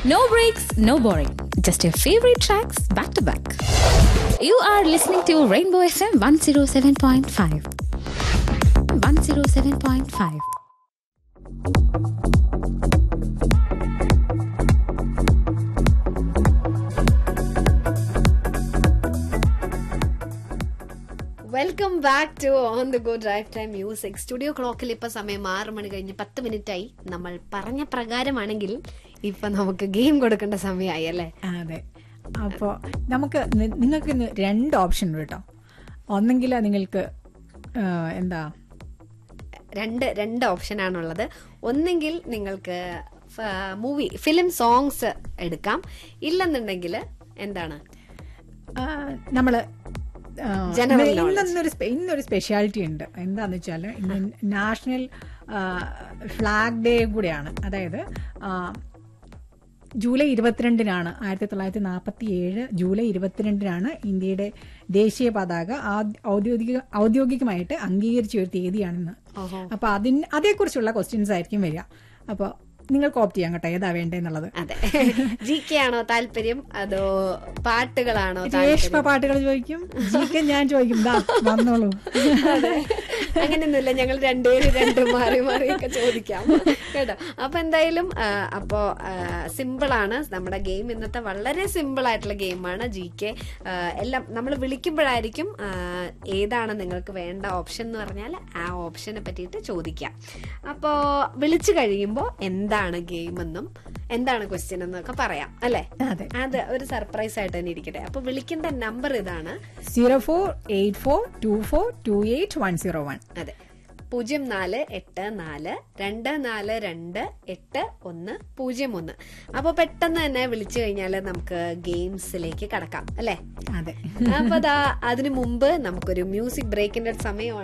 No breaks, no boring. Just your favorite tracks back to back. You are listening to Rainbow FM 107.5. 107.5. Welcome back to on the go drive time music studio ക്ലോക്കിൽ ഇപ്പൊ സമയം ആറ് മണി കഴിഞ്ഞ് പത്ത് minute ആയി നമ്മൾ പറഞ്ഞ പ്രകാരമാണെങ്കിൽ ഇപ്പൊ നമുക്ക് ഗെയിം കൊടുക്കേണ്ട സമയമായി അല്ലേ അതെ അപ്പോൾ നമുക്ക് നി- നിങ്ങൾക്ക് ഇന്ന് രണ്ട് ഓപ്ഷൻ ഉണ്ട് കേട്ടോ ഒന്നെങ്കിൽ നിങ്ങൾക്ക് ആ, എന്താ രണ്ട് രണ്ട് ഓപ്ഷൻ ആണുള്ളത് ഒന്നെങ്കിൽ നിങ്ങൾക്ക് മൂവി ഫിലിം സോങ്സ് എടുക്കാം ഇല്ലെന്നുണ്ടെങ്കിൽ എന്താണ് നമ്മൾ General knowledge. ഇന്നൊരു സ്പെ- ഇന്നൊരു സ്പെഷ്യാലിറ്റി ഉണ്ട് എന്താന്ന് വെച്ചാൽ ഇന്ന് നാഷണൽ ഫ്ലാഗ് ഡേ കൂടെയാണ് അതായത് ആ, ജൂലൈ ഇരുപത്തിരണ്ടിനാണ് ആയിരത്തി തൊള്ളായിരത്തി നാൽപ്പത്തി ഏഴ് ജൂലൈ ഇരുപത്തിരണ്ടിനാണ് ഇന്ത്യയുടെ ദേശീയ പതാക ആദ്- ഔദ്യോഗിക ഔദ്യോഗികമായിട്ട് അംഗീകരിച്ച ഒരു തീയതിയാണിന്ന് ഓഹോ അപ്പൊ അതിന് അതേക്കുറിച്ചുള്ള ക്വസ്റ്റ്യൻസ് ആയിരിക്കും വരിക അപ്പോൾ നിങ്ങൾക്ക് ഓപ്റ്റ് ചെയ്യാൻ കേട്ടോ ഏതാ വേണ്ടതെന്നുള്ളത് അതെ ജി കെ ആണോ താല്പര്യം അതോ പാട്ടുകളാണോ രേഷ്മ താല്പര്യം പാട്ടുകൾ ചോദിക്കും ജിക്ക് ഞാൻ ചോദിക്കും ദാ വന്നോളൂ അതെ. അങ്ങനെയൊന്നുമില്ല ഞങ്ങൾ രണ്ടുപേരും രണ്ടും മാറി മാറിയൊക്കെ ചോദിക്കാം കേട്ടോ അപ്പൊ എന്തായാലും ആ, അപ്പോ സിമ്പിൾ ആണ് നമ്മുടെ ഗെയിം ഇന്നത്തെ വളരെ സിമ്പിൾ ആയിട്ടുള്ള ഗെയിമാണ് ജി കെ എല്ലാം നമ്മൾ വിളിക്കുമ്പോഴായിരിക്കും ആ, ഏതാണ് നിങ്ങൾക്ക് വേണ്ട ഓപ്ഷൻ എന്ന് പറഞ്ഞാൽ ആ ഓപ്ഷനെ പറ്റിയിട്ട് ചോദിക്കാം അപ്പോ വിളിച്ചു കഴിയുമ്പോൾ എന്താണ് ഗെയിം എന്നും എന്താണ് ക്വസ്റ്റ്യൻ എന്നൊക്കെ പറയാം അല്ലെ അതെ അത് ഒരു സർപ്രൈസ് ആയിട്ട് തന്നെ ഇരിക്കട്ടെ അപ്പൊ വിളിക്കേണ്ട നമ്പർ ഇതാണ് zero four eight four two four two eight one zero one അതെ പൂജ്യം നാല് എട്ട് നാല് രണ്ട് നാല് രണ്ട് എട്ട് ഒന്ന് പൂജ്യം ഒന്ന് അപ്പൊ പെട്ടെന്ന് തന്നെ വിളിച്ചു കഴിഞ്ഞാൽ നമുക്ക് ഗെയിംസിലേക്ക് കടക്കാം അല്ലേ അതെ അപ്പൊ അതാ അതിനു മുമ്പ് നമുക്കൊരു മ്യൂസിക് ബ്രേക്കിന്റെ സമയമാണ്